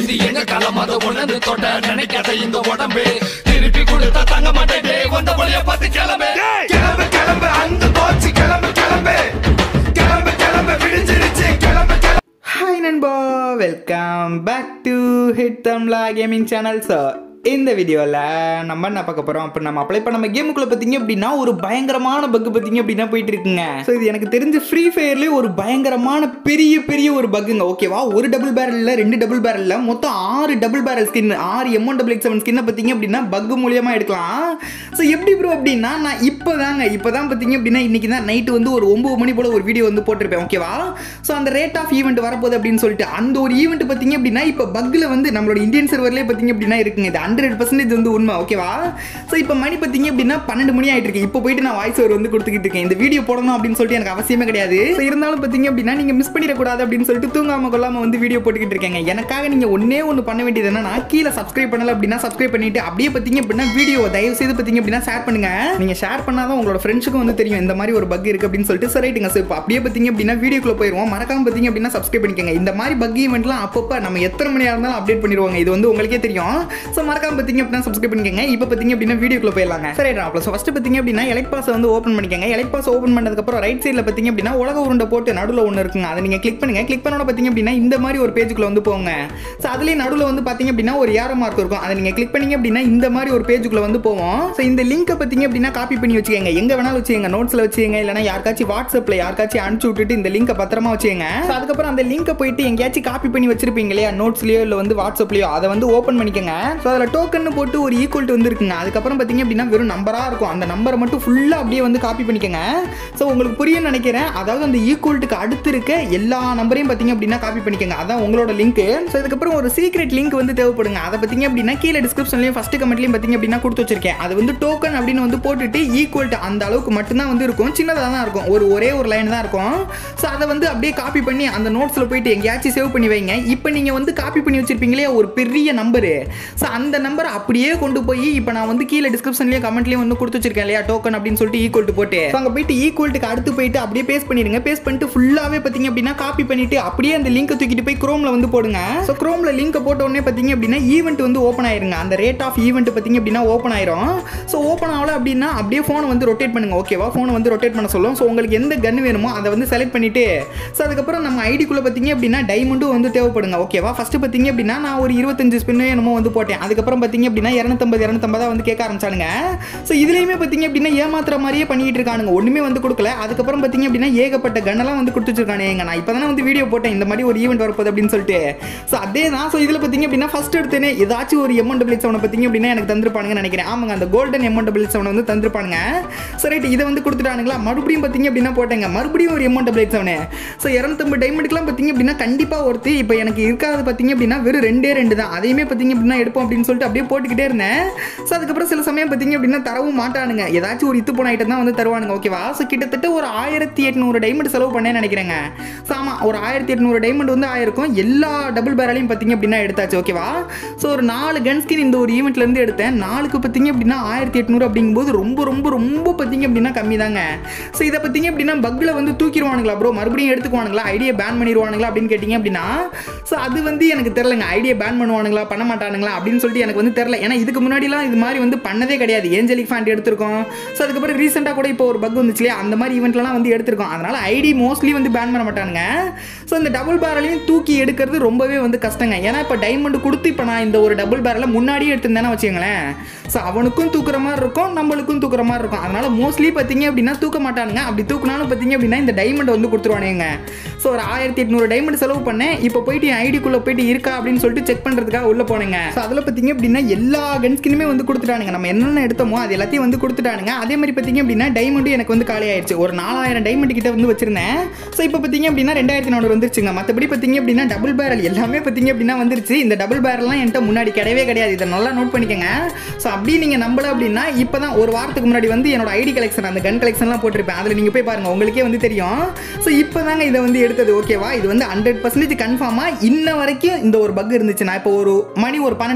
இது எங்க காலம் அதை உணர்ந்து தொட்ட நினைக்காத இந்த உடம்பு திருப்பி கொடுத்தா தங்க மாட்டேன் வந்த வழிய பார்த்து கிளம்பு கிளம்பு கிளம்பு அந்த போச்சு கிளம்பு கிளம்பு கிளம்பு கிளம்பு விடிஞ்சிருச்சு கிளம்பு கிளம்பு ஹாய் நண்பா welcome back to hit Tamizha gaming channel sir இந்த வீடியோவில் நம்ம என்ன பார்க்க போகிறோம் அப்போ நம்ம அப்ளை பண்ண நம்ம கேமுக்குள்ளே பார்த்தீங்க அப்படின்னா ஒரு பயங்கரமான பக் பார்த்தீங்க அப்படின்னா போயிட்டு இருக்குங்க ஸோ இது எனக்கு தெரிஞ்சு ஃப்ரீ ஃபயர்லேயே ஒரு பயங்கரமான பெரிய பெரிய ஒரு பக்குங்க ஓகேவா ஒரு டபுள் பேரலில் ரெண்டு டபுள் பேரலில் மொத்தம் ஆறு டபுள் பேரல் ஸ்கின் ஆறு M one double X seven ஸ்கின்னை பார்த்தீங்க அப்படின்னா பக் மூலியமாக எடுக்கலாம் ஸோ எப்படி ப்ரோ அப்படின்னா நான் இப்போ தாங்க இப்போ தான் பார்த்தீங்க அப்படின்னா இன்றைக்கி தான் நைட்டு வந்து ஒரு ஒம்பது மணி போல் ஒரு வீடியோ வந்து போட்டிருப்பேன் ஓகேவா ஸோ அந்த ரேட் ஆஃப் ஈவெண்ட் வரப்போகுது அப்படின்னு சொல்லிட்டு அந்த ஒரு ஈவெண்ட் பார்த்தீங்க அப்படின்னா இப்போ பக்கில் வந்து நம்மளோட இந்தியன் சர்வர்லேயே பார்த்தீங்க அப்படின்னா இருக்குங்க இது ஹண்ட்ரட் பர்சன்டேஜ் வந்து உண்மை ஓகேவா ஸோ இப்போ மணி பார்த்தீங்க அப்படின்னா பன்னெண்டு மணி ஆயிட்டு இருக்கு இப்போ போயிட்டு நான் வாய்ஸ் ஓவர் வந்து கொடுத்துக்கிட்டு இருக்கேன் இந்த வீடியோ போடணும் அப்படின்னு சொல்லிட்டு எனக்கு அவசியமே கிடையாது ஸோ இருந்தாலும் பார்த்தீங்க அப்படின்னா நீங்கள் மிஸ் பண்ணிடக்கூடாது அப்படின்னு சொல்லிட்டு தூங்காம கொள்ளாம வந்து வீடியோ போட்டுக்கிட்டு இருக்கேங்க எனக்காக நீங்கள் ஒன்னே ஒன்று பண்ண வேண்டியது என்னன்னா கீழே சப்ஸ்கிரைப் பண்ணல அப்படின்னா சப்ஸ்கிரைப் பண்ணிட்டு அப்படியே பார்த்தீங்க அப்படின்னா வீடியோ தயவு செய்து பார்த்தீங்க அப்படின்னா ஷேர் பண்ணுங்க நீங்க ஷேர் பண்ணாதான் உங்களோட ஃப்ரெண்ட்ஸுக்கும் வந்து தெரியும் இந்த மாதிரி ஒரு பக் இருக்கு அப்படின்னு சொல்லிட்டு சரி ரைட்டுங்க ஸோ இப்போ அப்படியே பார்த்தீங்க அப்படின்னா வீடியோக்குள்ள போயிருவோம் மறக்காம பார்த்தீங்க அப்படின்னா சப்ஸ்கிரைப் பண்ணிக்கோங்க இந்த மாதிரி பக் ஈவெண்ட்லாம் அப்பப்போ நம்ம எத்தனை மணியாக இருந்தாலும் அப்டேட் பண்ணிடுவாங்க இது வந்து உங்களுக்கே தெரியும் ஸோ மறக்காம பார்த்தீங்க அப்படின்னா சப்ஸ்கிரைப் பண்ணிக்கோங்க இப்போ பார்த்தீங்க அப்படின்னா வீடியோக்குள்ள போயிடலாங்க சரி ரைட் ஸோ ஃபஸ்ட்டு பார்த்தீங்க அப்படின்னா எலக்ட் பாஸ் வந்து ஓப்பன் பண்ணிக்கோங்க எலக்ட் பாஸ் ஓப்பன் பண்ணதுக்கப்புறம் ரைட் சைடில் பார்த்தீங்க அப்படின்னா உலக உருண்டை போட்டு நடுவில் ஒன்று இருக்குங்க அதை நீங்கள் கிளிக் பண்ணுங்க கிளிக் பண்ணோட பார்த்தீங்க அப்படின்னா இந்த மாதிரி ஒரு பேஜுக்குள்ள வந்து போங்க ஸோ அதுலேயே நடுவில் வந்து பார்த்தீங்க அப்படின்னா ஒரு ஏரோ மார்க் இருக்கும் அதை நீங்கள் கிளிக் பண்ணீங்க அப்படின்னா இந்த மாதிரி ஒரு பேஜுக்குள்ள வந்து போவோம் ஸோ இந்த லிங்கை பார்த்தீங்க அப்படின்னா காப்பி பண்ணி வச்சுக்கோங்க எங்கே வேணாலும் வச்சுக்கோங்க நோட்ஸில் வச்சுக்கோங்க இல்லைனா யாருக்காச்சும் வாட்ஸ்அப்பில் யாருக்காச்சும் அனுப்பிச்சு விட்டுட்டு இந்த லிங்கை பத்திரமா வச்சுக்கோங்க ஸோ அதுக்கப்புறம் அந்த லிங்கை போயிட்டு எங்கேயாச்சும் காப்பி பண்ணி வச்சிருப்பீங்க இல்லையா நோட்ஸ்லையோ இல்லை வந்து வாட்ஸ்அப்லையோ அதை வந்து ஓப்பன் பண்ணிக்கோங்க ஸோ அதில் டோக்கன் போட்டு ஒரு ஈக்குவல் வந்து இருக்குங்க அதுக்கப்புறம் பார்த்தீங்க அப்படின்னா வெறும் நம்பராக இருக்கும் அந்த நம்பரை மட்டும் ஃபுல்லாக அப்படியே வந்து காப்பி பண்ணிக்கோங்க ஸோ உங்களுக்கு புரியும்னு நினைக்கிறேன் அதாவது அந்த ஈக்குவல்ட்டுக்கு அடுத்து இருக்க எல்லா நம்பரையும் பார்த்தீங்க அப்படின்னா காப்பி பண்ணிக்கோங்க அதான் உங்களோட லிங்க் ஸோ இதுக்கப்புறம் ஒரு சீக்ரெட் லிங்க் வந்து தேவைப்படுங்க அதை பார்த்தீங்க அப்படின்னா கீழே டிஸ்கிரிப்ஷன்லையும் ஃபஸ்ட் கமெண்ட்லையும் பார்த்தீங்க அப்படின்னா கொடுத்து வச்சிருக்கேன் அது வந்து டோக்கன் அப்படின்னு வந்து போட்டுட்டு ஈக்குவல் அந்த அளவுக்கு மட்டும்தான் வந்து இருக்கும் சின்னதாக தான் இருக்கும் ஒரு ஒரே ஒரு லைன் தான் இருக்கும் ஸோ அதை வந்து அப்படியே காப்பி பண்ணி அந்த நோட்ஸில் போயிட்டு எங்கேயாச்சும் சேவ் பண்ணி வைங்க இப்போ நீங்கள் வந்து காப்பி பண்ணி வச்சிருப்பீங்களே ஒரு பெரிய நம்பரு ஸோ அந்த நம்பரை அப்படியே கொண்டு போய் இப்போ நான் வந்து கீழே டிஸ்கிரிப்ஷன்லேயும் கமெண்ட்லேயும் வந்து கொடுத்து வச்சிருக்கேன் இல்லையா டோக்கன் அப்படின்னு சொல்லிட்டு ஈக்குவல் போட்டு ஸோ அங்கே போயிட்டு ஈக்குவல்ட்டுக்கு அடுத்து போயிட்டு அப்படியே பேஸ்ட் பண்ணிடுங்க பேஸ்ட் பண்ணிட்டு ஃபுல்லாகவே பார்த்தீங்க அப்படின்னா காப்பி பண்ணிட்டு அப்படியே அந்த லிங்கை தூக்கிட்டு போய் குரோமில் வந்து போடுங்க ஸோ குரோமில் லிங்கை போட்ட உடனே பார்த்தீங்க அப்படின்னா ஈவெண்ட் வந்து ஓப்பன் ஆயிருங்க அந்த ரேட் ஆஃப் ஈவெண்ட் பார்த்தீங்க அப்படின்னா ஓப்பன் ஆயிரும் ஸோ ஓப்பன் ஆகல அப்படின்னா அப்படியே ஃபோனை வந்து ரொட்டேட் பண்ணுங்க ஓகேவா ஃபோனை வந்து ரொட்டேட் பண்ண சொல்லும் ஸோ உங்களுக்கு எந்த கன் வேணுமோ அதை வந்து செலக்ட் பண்ணிட்டு ஸோ அதுக்கப்புறம் நம்ம ஐடிக்குள்ளே பார்த்தீங்க அப்படின்னா டைமண்டும் வந்து தேவைப்படுங்க ஓகேவா ஃபஸ்ட்டு பார்த்தீங்க அப்படின்னா நான் ஒரு இருபத்தஞ்சு ஸ்பின்னோ என்னமோ வந்து போட்டேன் அதுக்கப்புறம் பார்த்தீங்க அப்படின்னா இரநூத்தம்பது இரநூத்தம்பதா வந்து கேட்க ஆரம்பிச்சானுங்க ஸோ இதுலேயுமே பார்த்தீங்க அப்படின்னா ஏமாத்துற மாதிரியே பண்ணிட்டு இருக்கானுங்க ஒன்றுமே வந்து கொடுக்கல அதுக்கப்புறம் பார்த்தீங்க அப்படின்னா ஏகப்பட்ட கன்னெல்லாம் வந்து கொடுத்து வச்சிருக்கானுங்க நான் இப்போ தானே வந்து வீடியோ போட்டேன் இந்த மாதிரி ஒரு ஈவெண்ட் வரப்போகுது அப்படின்னு சொல்லிட்டு ஸோ அதே தான் ஸோ இதில் பார்த்தீங்க அப்படின்னா ஃபர்ஸ்ட் எடுத்தேனே ஏதாச்சும் ஒரு எம்என் டபிள் செவனை பார்த்தீங்க அப்படின்னா எனக்கு தந்திருப்பானுங்கன்னு நினைக்கிறேன் ஆமாங்க அந்த கோல்டன் எம்என் டபிள் செவனை வந்து தந்திருப்பானுங்க ஸோ ரைட் இதை வந்து கொடுத்துட்டானுங்களா மறுபடியும் பார்த்தீங்க அப்படின்னா போட்டேங்க மறுபடியும் ஒரு எம்என் டபிள் செவனு ஸோ இரநூத்தம்பது டைமண்டுக்குலாம் பார்த்தீங்க அப்படின்னா கண்டிப்பாக ஒருத்தி இப்போ எனக்கு இருக்காது பார்த்தீங்க அப்படின்னா வெறும் ரெண்டே ரெண்டு தான் அதையுமே பார்த்தீங்க அப்படின்னா எடுப்போம் அப்படின்னு சொல்லிட்டு அப்படியே போட்டுக்கிட்டே இருந்தேன் ஸோ அதுக்கப்புறம் சில சமயம் பார்த்தீங்க அப்படின்னா தரவும் மாட்டானுங்க ஏதாச்சும் ஒரு இத்து போன ஐட்டம் தான் வந்து தருவானுங்க ஓகேவா ஸோ கிட்டத்தட்ட ஒரு ஆயிரத்தி எட்நூறு டைமண்ட் செலவு பண்ணேன்னு நினைக்கிறேங்க ஸோ ஆமாம் ஒரு ஆயிரத்தி எட்நூறு டைமண்ட் வந்து ஆயிருக்கும் எல்லா டபுள் பேரலையும் பார்த்தீங்க அப்படின்னா எடுத்தாச்சு ஓகேவா ஸோ ஒரு நாலு கன் ஸ்கின் இந்த ஒரு ஈவெண்ட்லேருந்து எடுத்தேன் நாலுக்கு பார்த்தீங்க அப்படின்னா ஆயிரத்தி எட்நூறு அப்படிங்கும்போது ரொம்ப ரொம்ப ரொம்ப பார்த்தீங்க அப்படின்னா கம்மி தாங்க ஸோ இதை பார்த்தீங்க அப்படின்னா பக்கில் வந்து தூக்கிடுவானுங்களா ப்ரோ மறுபடியும் எடுத்துக்குவானுங்களா ஐடியா பேன் பண்ணிடுவானுங்களா அப்படின்னு கேட்டிங்க அப்படின்னா ஸோ அது வந்து எனக்கு தெரிலங்க ஐடியா பேன் பண்ணுவானுங்களா பண்ண மாட்டானுங்களா அப்படின்னு சொல்லிட்டு எனக்கு வந்து தெரில ஏன்னா இதுக்கு முன்னாடிலாம் இது மாதிரி வந்து பண்ணதே கிடையாது ஏஞ்சலிக் ஃபேண்ட் எடுத்திருக்கோம் ஸோ அதுக்கப்புறம் ரீசெண்டாக கூட இப்போ ஒரு பக் வந்துச்சு இல்லையா அந்த மாதிரி ஈவெண்ட்லாம் வந்து எடுத்திருக்கோம் அதனால ஐடி மோஸ்ட்லி வந்து பேன் பண்ண மாட்டானுங்க ஸோ இந்த டபுள் பேரலையும் தூக்கி எடுக்கிறது ரொம்பவே வந்து கஷ்டங்க ஏன்னா இப்போ டைமண்ட் கொடுத்து இப்போ நான் இந்த ஒரு டபுள் பேரலை முன்னாடியே எடுத்திருந்தேன்னா வச்சுங்களேன் ஸோ அவனுக்கும் தூக்குற மாதிரி இருக்கும் நம்மளுக்கும் தூக்குற மாதிரி இருக்கும் அதனால மோஸ்ட்லி பார்த்தீங்க அப்படின்னா தூக்க மாட்டானுங்க அப்படி தூக்குனாலும் பார்த்தீங்க அப்படின்னா இந்த டைமண்ட் வந்து கொடுத்துருவானுங்க ஸோ ஒரு ஆயிரத்தி எட்நூறு டைமண்ட் செலவு பண்ணேன் இப்போ போயிட்டு என் ஐடிக்குள்ளே போயிட்டு இருக்கா அப்படின்னு சொல்லிட்டு செக் பண்ணுறதுக்காக உள்ளே போனேங்க ஸோ அதில் பார்த்தீங்க அப்படின்னா எல்லா கன்ஸ்கினுமே வந்து கொடுத்துட்டானுங்க நம்ம என்னென்ன எடுத்தோமோ அது எல்லாத்தையும் வந்து கொடுத்துட்டானுங்க அதே மாதிரி பார்த்தீங்க அப்படின்னா டைமண்டும் எனக்கு வந்து காலி ஆயிடுச்சு ஒரு நாலாயிரம் டைமண்ட் கிட்ட வந்து வச்சிருந்தேன் ஸோ இப்போ பார்த்தீங்க அப்படின்னா ரெண்டாயிரத்தி நானூறு வந்துருச்சுங்க மற்றபடி பார்த்தீங்க அப்படின்னா டபுள் பேரல் எல்லாமே பார்த்தீங்க அப்படின்னா வந்துருச்சு இந்த டபுள் பேரல்லாம் என்கிட்ட முன்னாடி கிடையவே கிடையாது இதை நல்லா நோட் பண்ணிக்கோங்க ஸோ அப்படி நீங்கள் நம்பல அப்படின்னா இப்போ தான் ஒரு வாரத்துக்கு முன்னாடி வந்து என்னோட ஐடி கலெக்ஷன் அந்த கன் கலெக்ஷன்லாம் போட்டிருப்பேன் அதில் நீங்கள் போய் பாருங்க உங்களுக்கே வந்து தெரியும் ஸோ இப்போ தாங்க இதை வந்து எடுத்தது ஓகேவா இது வந்து ஹண்ட்ரட் பர்சன்டேஜ் கன்ஃபார்மாக இன்ன வரைக்கும் இந்த ஒரு பக் இருந்துச்சு நான் இப்போ ஒரு மணி ஒரு பன்னெண்டு மணிக்கு வந்து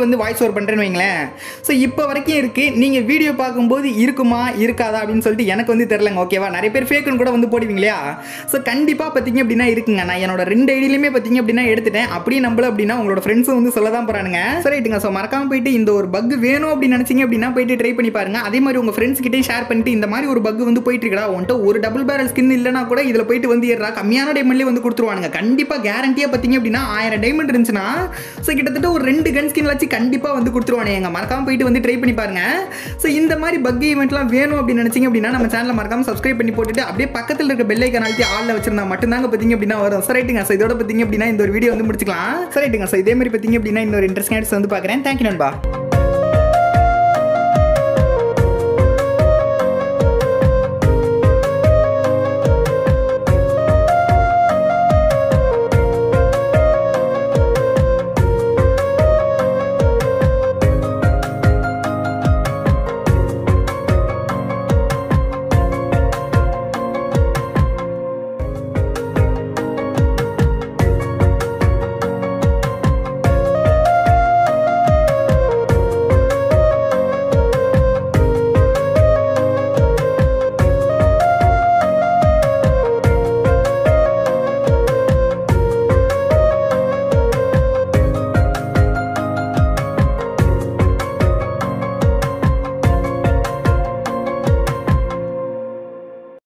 வந்து வாய்ஸ் ஓவர் பண்ணுறேன்னு வைங்களேன் ஸோ இப்போ வரைக்கும் இருக்குது நீங்கள் வீடியோ பார்க்கும்போது இருக்குமா இருக்காதா அப்படின்னு சொல்லிட்டு எனக்கு வந்து தெரிலங்க ஓகேவா நிறைய பேர் ஃபேக்குன்னு கூட வந்து போடுவீங்க இல்லையா ஸோ கண்டிப்பாக பார்த்தீங்க அப்படின்னா இருக்குங்க நான் என்னோட ரெண்டு ஐடியிலுமே பார்த்தீங்க அப்படின்னா எடுத்துட்டேன் அப்படியே நம்பல அப்படின்னா உங்களோட ஃப்ரெண்ட்ஸும் வந்து சொல்ல தான் போகிறானுங்க சரி ரைட்டுங்க ஸோ மறக்காம போயிட்டு இந்த ஒரு பக் வேணும் அப்படின்னு நினச்சிங்க அப்படின்னா போயிட்டு ட்ரை பண்ணி பாருங்க அதே மாதிரி உங்கள் ஃப்ரெண்ட்ஸ் கிட்டே ஷேர் பண்ணிட்டு இந்த மாதிரி ஒரு பக் வந்து போயிட்டு இருக்கடா உன்ட்ட ஒரு டபுள் பேரல் ஸ்கின் இல்லைனா கூட இதில் போயிட்டு வந்து ஏறா கம்மியான டைமண்ட்லேயே வந்து கொடுத்துருவானுங்க கண்டிப்பாக கேரண்டியாக பார்த்தீங்க அப்படின்னா ஆயிரம் டைமண்ட் இருந்துச்சுன்னா ஸோ கிட்டத்தட்ட ஒரு ரெண்டு கன் ஸ்கின் வச்சு கண்டிப்பாக வந்து கொடுத்துருவானுங்க மறக்காம போயிட்டு வந்து ட்ரை பண்ணி பாருங்க ஸோ இந்த மாதிரி பக் ஈவெண்ட்லாம் வேணும் அப்படின்னு நினச்சிங்க அப்படின்னா நம்ம சேனலை மறக்காம சப்ஸ்கிரைப் பண்ணி போட்டுட்டு அப்படியே பக்கத்தில் இருக்க பெல் ஐக்கான் அழுத்தி ஆளில் வச்சிருந்தா மட்டும்தாங்க பார்த்தீங்க அப்படின்னா வரும் சரி ரைட்டுங்க ஸோ இதோட பார்த்தீங்க அப்படின்னா இந்த ஒரு வீடியோ வந்து முடிச்சுக்கலாம் சரி ரைட்டுங்க ஸோ இதே மாதிரி பார்த்தீங்க அப்படின்னா இன்னொரு இன்ட்ரெஸ்டிங் வந்து பார்க்குறேன் தேங்க்யூ நண்பா